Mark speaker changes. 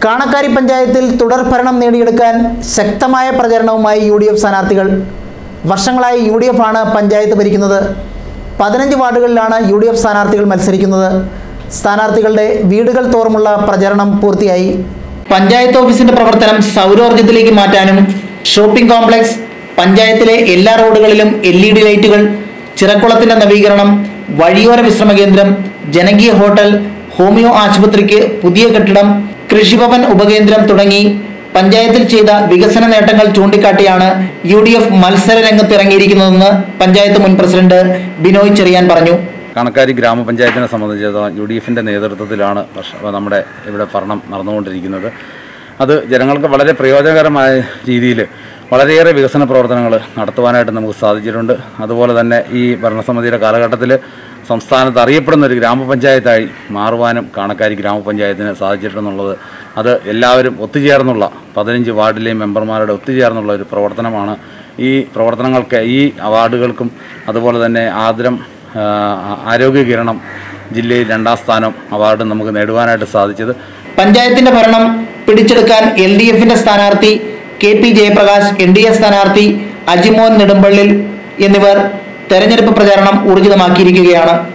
Speaker 1: കാണക്കാരി പഞ്ചായത്തിൽ തുടർ ഭരണം നേടിയെടുക്കാൻ ശക്തമായ പ്രചരണവുമായി യു ഡി എഫ് സ്ഥാനാർത്ഥികൾ വർഷങ്ങളായി യു ഡി എഫ് ആണ് പഞ്ചായത്ത് ഭരിക്കുന്നത് പതിനഞ്ച് വാർഡുകളിലാണ് യു ഡി എഫ് സ്ഥാനാർത്ഥികൾ മത്സരിക്കുന്നത് സ്ഥാനാർത്ഥികളുടെ വീടുകൾ തോറുമുള്ള പ്രചരണം പൂർത്തിയായി പഞ്ചായത്ത് ഓഫീസിന്റെ പ്രവർത്തനം സൗരോർജ്ജത്തിലേക്ക് മാറ്റാനും ഷോപ്പിംഗ് കോംപ്ലക്സ് പഞ്ചായത്തിലെ എല്ലാ റോഡുകളിലും എൽ ഇ ഡി ലൈറ്റുകൾ ചിറക്കുളത്തിന്റെ നവീകരണം വഴിയോര വിശ്രമ കേന്ദ്രം ജനകീയ ഹോട്ടൽ ഹോമിയോ ആശുപത്രിക്ക് പുതിയ കെട്ടിടം കൃഷിഭവൻ ഉപകേന്ദ്രം തുടങ്ങി പഞ്ചായത്തിൽ ചെയ്ത വികസന നേട്ടങ്ങൾ ചൂണ്ടിക്കാട്ടിയാണ് യു ഡി എഫ് മത്സര രംഗത്തിറങ്ങിയിരിക്കുന്നതെന്ന് പഞ്ചായത്ത് മുൻ പ്രസിഡന്റ് ബിനോയ് ചെറിയാൻ പറഞ്ഞു
Speaker 2: കണക്കാരി ഗ്രാമപഞ്ചായത്തിനെ സംബന്ധിച്ചിടത്തോളം യു ഡി എഫിൻ്റെ നേതൃത്വത്തിലാണ് വർഷ- നമ്മുടെ ഇവിടെ ഭരണം നടന്നുകൊണ്ടിരിക്കുന്നത് അത് ജനങ്ങൾക്ക് വളരെ പ്രയോജനകരമായ രീതിയിൽ വളരെയേറെ വികസന പ്രവർത്തനങ്ങൾ നടത്തുവാനായിട്ട് നമുക്ക് സാധിച്ചിട്ടുണ്ട് അതുപോലെ തന്നെ ഈ ഭരണസമിതിയുടെ കാലഘട്ടത്തിൽ സംസ്ഥാനത്ത് അറിയപ്പെടുന്ന ഒരു ഗ്രാമപഞ്ചായത്തായി മാറുവാനും കാണക്കാരി ഗ്രാമപഞ്ചായത്തിന് സാധിച്ചിട്ടുണ്ടെന്നുള്ളത് അത് എല്ലാവരും ഒത്തുചേർന്നുള്ള പതിനഞ്ച് വാർഡിലെയും മെമ്പർമാരുടെ ഒത്തുചേർന്നുള്ള ഒരു പ്രവർത്തനമാണ് ഈ പ്രവർത്തനങ്ങൾക്ക് ഈ അവാർഡുകൾക്കും അതുപോലെ തന്നെ ആദരം ആ, ആരോഗ്യ കിരണം ജില്ലയിൽ രണ്ടാം സ്ഥാനം അവാർഡ് നമുക്ക് നേടുവാനായിട്ട് സാധിച്ചത്
Speaker 1: പഞ്ചായത്തിന്റെ ഭരണം പിടിച്ചെടുക്കാൻ എൽ ഡി എഫിന്റെ സ്ഥാനാർത്ഥി K P Jayaprakash N D A സ്ഥാനാർത്ഥി അജിമോൻ നെടുമ്പള്ളിൽ എന്നിവർ തെരഞ്ഞെടുപ്പ് പ്രചാരണം ഊർജിതമാക്കിയിരിക്കുകയാണ്